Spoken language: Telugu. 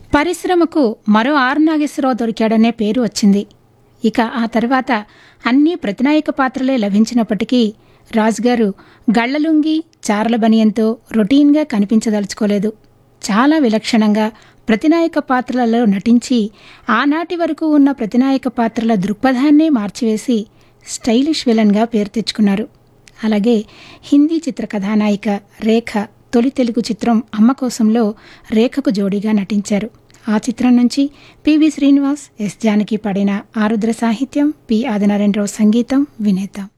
పరిశ్రమకు మరో ఆర్ నాగేశ్వరరావు దొరికాడనే పేరు వచ్చింది ఇక ఆ తర్వాత అన్ని ప్రతినాయక పాత్రలే లభించినప్పటికీ రాజుగారు గళ్లలుంగి చారల బనియంతో రొటీన్గా కనిపించదలుచుకోలేదు చాలా విలక్షణంగా ప్రతినాయక పాత్రలలో నటించి ఆనాటి వరకు ఉన్న ప్రతినాయక పాత్రల దృక్పథాన్నే మార్చివేసి స్టైలిష్ విలన్గా పేరు తెచ్చుకున్నారు అలాగే హిందీ చిత్ర కథానాయిక రేఖ తొలి తెలుగు చిత్రం అమ్మ కోసంలో రేఖకు జోడీగా నటించారు ఆ చిత్రం నుంచి పివి శ్రీనివాస్ ఎస్ జానకి పాడిన ఆరుద్ర సాహిత్యం పి ఆదినారాయణరావు సంగీతం వినేద్దాం